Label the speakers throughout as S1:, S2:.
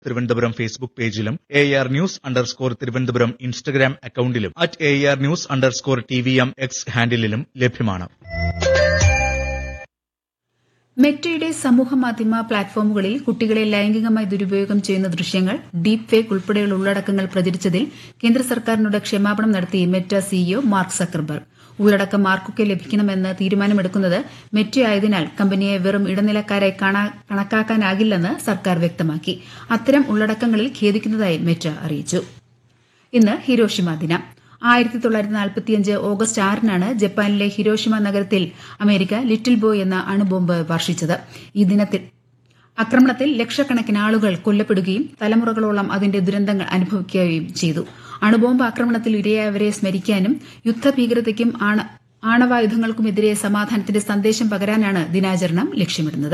S1: Thiruvananthapuram Facebook പേജിലും A R news underscore Thiruvananthapuram Instagram അക്കൌണ്ടിലും at A R news underscore T V M X ഹാൻഡിലും ലഭ്യമാണ്
S2: മെറ്റയുടെ സമൂഹമാധ്യമ പ്ലാറ്റ്ഫോമുകളിൽ കുട്ടികളെ ലൈംഗികമായി ദുരുപയോഗം ചെയ്യുന്ന ദൃശ്യങ്ങൾ ഡീപ് ഫേക്ക് ഉൾപ്പെടെയുള്ള ഉള്ളടക്കങ്ങൾ പ്രചരിച്ചതിൽ കേന്ദ്ര സർക്കാരിനോട് ക്ഷമാപണം നടത്തി മെറ്റ സിഇഒ മാർക്ക് സക്കർബർഗ് ഉള്ളടക്കം ആർക്കൊക്കെ ലഭിക്കണമെന്ന് തീരുമാനമെടുക്കുന്നത് മെറ്റയായതിനാൽ കമ്പനിയെ വെറും ഇടനിലക്കാരായി കണക്കാക്കാനാകില്ലെന്ന് സർക്കാർ വ്യക്തമാക്കി അത്തരം ഉള്ളടക്കങ്ങളിൽ ഖേദിക്കുന്നതായി മെറ്റ അറിയിച്ചു ഇന്ന് ഹിരോഷിമ ദിനം ആയിരത്തി തൊള്ളായിരത്തി നാൽപ്പത്തിയഞ്ച് ഓഗസ്റ്റ് ആറിനാണ് ജപ്പാനിലെ ഹിരോഷിമ നഗരത്തിൽ അമേരിക്ക ലിറ്റിൽ ബോയ് എന്ന അണുബോംബ് വർഷിച്ചത് ഈ ദിനത്തിൽ ആക്രമണത്തിൽ ലക്ഷക്കണക്കിന് ആളുകൾ കൊല്ലപ്പെടുകയും തലമുറകളോളം അതിന്റെ ദുരന്തങ്ങൾ അനുഭവിക്കുകയും ചെയ്തു അണുബോംബ് ആക്രമണത്തിൽ ഇരയായവരെ സ്മരിക്കാനും യുദ്ധഭീകരതയ്ക്കും ആണവായുധങ്ങൾക്കുമെതിരെ സമാധാനത്തിന്റെ സന്ദേശം പകരാനാണ് ദിനാചരണം ലക്ഷ്യമിടുന്നത്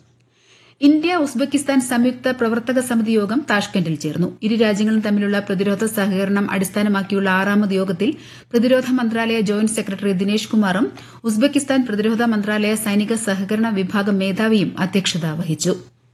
S2: ഇന്ത്യ ഉസ്ബെക്കിസ്ഥാൻ സംയുക്ത പ്രവർത്തക സമിതി യോഗം താഷ്കന്റിൽ ചേർന്നു ഇരു രാജ്യങ്ങളും തമ്മിലുള്ള പ്രതിരോധ സഹകരണം അടിസ്ഥാനമാക്കിയുള്ള ആറാമത് യോഗത്തിൽ പ്രതിരോധ മന്ത്രാലയ ജോയിന്റ് സെക്രട്ടറി ദിനേഷ് കുമാറും ഉസ്ബെക്കിസ്ഥാൻ പ്രതിരോധ മന്ത്രാലയ സൈനിക സഹകരണ വിഭാഗം മേധാവിയും അധ്യക്ഷത വഹിച്ചു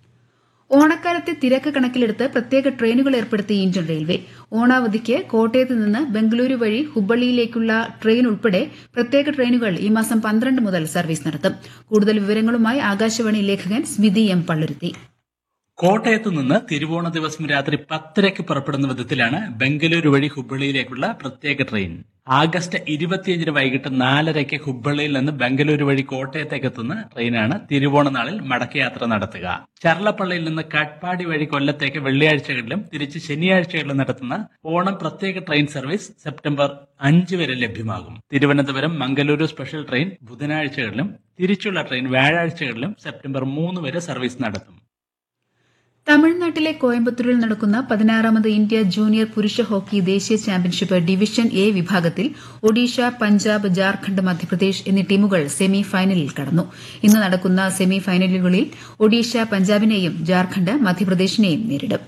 S2: ഓണക്കാലത്തെ തിരക്ക് കണക്കിലെടുത്ത് പ്രത്യേക ട്രെയിനുകൾ ഏർപ്പെടുത്തി ഇന്ത്യൻ റെയിൽവേ ഓണാവധിക്ക് കോട്ടയത്ത് നിന്ന് ബംഗളൂരു വഴി ഹുബ്ബള്ളിയിലേക്കുള്ള ട്രെയിൻ ഉൾപ്പെടെ പ്രത്യേക ട്രെയിനുകൾ ഈ മാസം പന്ത്രണ്ട് മുതൽ സർവീസ് നടത്തും കൂടുതൽ വിവരങ്ങളുമായി ആകാശവാണി ലേഖകൻ സ്മിതി എം പള്ളുരുത്തി
S3: കോട്ടയത്ത് നിന്ന് തിരുവോണ ദിവസം രാത്രി പത്തരയ്ക്ക് പുറപ്പെടുന്ന വിധത്തിലാണ് ബംഗളൂരു വഴി ഹുബ്ബള്ളിയിലേക്കുള്ള പ്രത്യേക ട്രെയിൻ ആഗസ്റ്റ് ഇരുപത്തിയഞ്ചിന് വൈകിട്ട് നാലരയ്ക്ക് ഹുബ്ബള്ളിയിൽ നിന്ന് ബംഗളൂരു വഴി കോട്ടയത്തേക്ക് എത്തുന്ന ട്രെയിനാണ് തിരുവോണ നാളിൽ മടക്കയാത്ര നടത്തുക ചർലപ്പള്ളിയിൽ നിന്ന് കട്പാടി വഴി കൊല്ലത്തേക്ക് വെള്ളിയാഴ്ചകളിലും തിരിച്ച് ശനിയാഴ്ചകളിലും നടത്തുന്ന ഓണം പ്രത്യേക ട്രെയിൻ സർവീസ് സെപ്റ്റംബർ അഞ്ച് വരെ ലഭ്യമാകും തിരുവനന്തപുരം മംഗലൂരു സ്പെഷ്യൽ ട്രെയിൻ ബുധനാഴ്ചകളിലും തിരിച്ചുള്ള ട്രെയിൻ വ്യാഴാഴ്ചകളിലും സെപ്റ്റംബർ മൂന്ന് വരെ സർവീസ് നടത്തും
S2: തമിഴ്നാട്ടിലെ കോയമ്പത്തൂരിൽ നടക്കുന്ന പതിനാറാമത് ഇന്ത്യ ജൂനിയർ പുരുഷ ഹോക്കി ദേശീയ ചാമ്പ്യൻഷിപ്പ് ഡിവിഷൻ എ വിഭാഗത്തിൽ ഒഡീഷ പഞ്ചാബ് ജാർഖണ്ഡ് മധ്യപ്രദേശ് എന്നീ ടീമുകൾ സെമി ഫൈനലിൽ കടന്നു ഇന്ന് നടക്കുന്ന സെമി ഫൈനലുകളിൽ ഒഡീഷ പഞ്ചാബിനെയും ജാർഖണ്ഡ് മധ്യപ്രദേശിനെയും നേരിടും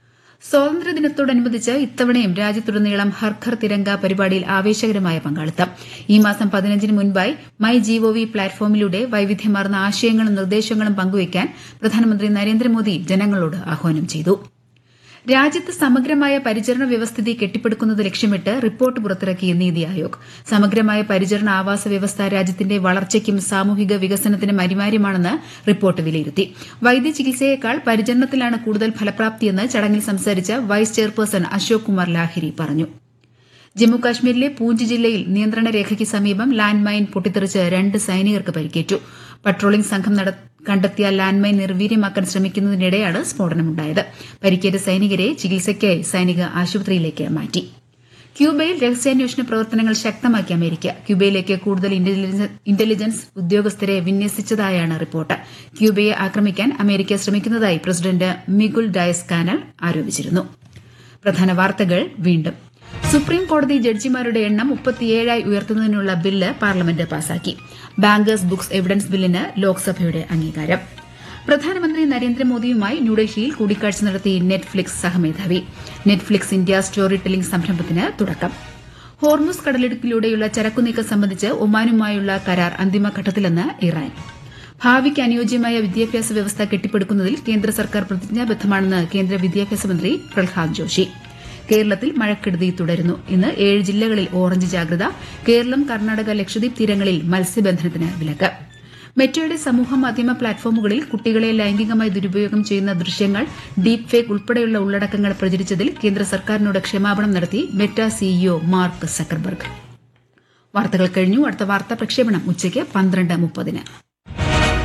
S2: സ്വാതന്ത്ര്യദിനത്തോടനുബന്ധിച്ച് ഇത്തവണയും രാജ്യത്തുടനീളം ഹർഘർ തിരങ്ക പരിപാടിയിൽ ആവേശകരമായ പങ്കാളിത്തം ഈ മാസം പതിനഞ്ചിന് മുൻപായി മൈ ജിഒവി പ്ലാറ്റ്ഫോമിലൂടെ വൈവിധ്യമാർന്ന ആശയങ്ങളും നിർദ്ദേശങ്ങളും പങ്കുവയ്ക്കാൻ പ്രധാനമന്ത്രി നരേന്ദ്രമോദി ജനങ്ങളോട് ആഹ്വാനം ചെയ്തു രാജ്യത്ത് സമഗ്രമായ പരിചരണ വ്യവസ്ഥിതി കെട്ടിപ്പടുക്കുന്നത് ലക്ഷ്യമിട്ട് റിപ്പോർട്ട് പുറത്തിറക്കി നീതി ആയോഗ് സമഗ്രമായ പരിചരണ ആവാസ വ്യവസ്ഥ രാജ്യത്തിന്റെ വളർച്ചയ്ക്കും സാമൂഹിക വികസനത്തിനും അനിവാര്യമാണെന്ന് റിപ്പോർട്ട് വിലയിരുത്തി വൈദ്യചികിത്സയേക്കാൾ പരിചരണത്തിലാണ് കൂടുതൽ ഫലപ്രാപ്തിയെന്ന് ചടങ്ങിൽ സംസാരിച്ച വൈസ് ചെയർപേഴ്സൺ അശോക് കുമാർ ലാഹിരി പറഞ്ഞു ജമ്മുകാശ്മീരിലെ പൂഞ്ച് ജില്ലയിൽ നിയന്ത്രണ രേഖയ്ക്ക് സമീപം ലാൻഡ് മൈൻ പൊട്ടിത്തെറിച്ച് രണ്ട് സൈനികർക്ക് പരിക്കേറ്റു പട്രോളിംഗ് സംഘം കണ്ടെത്തിയ ലാൻഡ് മൈൻ നിർവീര്യമാക്കാൻ ശ്രമിക്കുന്നതിനിടെയാണ് സ്ഫോടനമുണ്ടായത് പരിക്കേറ്റ സൈനികരെ ചികിത്സയ്ക്കായി സൈനിക ആശുപത്രിയിലേക്ക് മാറ്റി ക്യൂബയിൽ രഹസ്യാന്വേഷണ പ്രവർത്തനങ്ങൾ ശക്തമാക്കി അമേരിക്ക ക്യൂബയിലേക്ക് കൂടുതൽ ഇന്റലിജൻസ് ഉദ്യോഗസ്ഥരെ വിന്യസിച്ചതായാണ് റിപ്പോർട്ട് ക്യൂബയെ ആക്രമിക്കാൻ അമേരിക്ക ശ്രമിക്കുന്നതായി പ്രസിഡന്റ് മിഗുൽ ഡയസ് കാനൽ ആരോപിച്ചിരുന്നു പ്രധാന വാർത്തകൾ വീണ്ടും സുപ്രീം കോടതി ജഡ്ജിമാരുടെ എണ്ണം മുപ്പത്തിയേഴായി ഉയർത്തുന്നതിനുള്ള ബില്ല് പാർലമെന്റ് പാസാക്കി ബാങ്കേഴ്സ് ബുക്സ് എവിഡൻസ് ബില്ലിന് ലോക്സഭയുടെ അംഗീകാരം പ്രധാനമന്ത്രി നരേന്ദ്രമോദിയുമായി ന്യൂഡൽഹിയിൽ കൂടിക്കാഴ്ച നടത്തി നെറ്റ്ഫ്ലിക്സ് സഹമേധാവി നെറ്റ്ഫ്ലിക്സ് ഇന്ത്യ സ്റ്റോറി ടെല്ലിംഗ് സംരംഭത്തിന് തുടക്കം ഹോർമുസ് കടലിടുക്കിലൂടെയുള്ള ചരക്കുനീക്കം സംബന്ധിച്ച് ഒമാനുമായുള്ള കരാർ അന്തിമഘട്ടത്തിലെന്ന് ഇറാൻ ഭാവിക്ക് അനുയോജ്യമായ വിദ്യാഭ്യാസ വ്യവസ്ഥ കെട്ടിപ്പടുക്കുന്നതിൽ കേന്ദ്ര സർക്കാർ പ്രതിജ്ഞാബദ്ധമാണെന്ന് കേന്ദ്ര വിദ്യാഭ്യാസ മന്ത്രി പ്രഹ്ലാദ് ജോഷി കേരളത്തിൽ മഴക്കെടുതി തുടരുന്നു ഇന്ന് ഏഴ് ജില്ലകളിൽ ഓറഞ്ച് ജാഗ്രത കേരളം കർണാടക ലക്ഷദ്വീപ് തീരങ്ങളിൽ മത്സ്യബന്ധനത്തിന് വിലക്ക് മെറ്റയുടെ സമൂഹമാധ്യമ പ്ലാറ്റ്ഫോമുകളിൽ കുട്ടികളെ ലൈംഗികമായി ദുരുപയോഗം ചെയ്യുന്ന ദൃശ്യങ്ങൾ ഡീപ് ഫേക്ക് ഉൾപ്പെടെയുള്ള ഉള്ളടക്കങ്ങൾ പ്രചരിച്ചതിൽ കേന്ദ്ര സർക്കാരിനോട് ക്ഷമാപണം നടത്തി മെറ്റ സിഇഒ മാർക്ക് സക്കർബർഗ് വാർത്തകൾ കഴിഞ്ഞു അടുത്ത വാർത്താ പ്രക്ഷേപണം ഉച്ചയ്ക്ക് പന്ത്രണ്ട് മുപ്പതിന്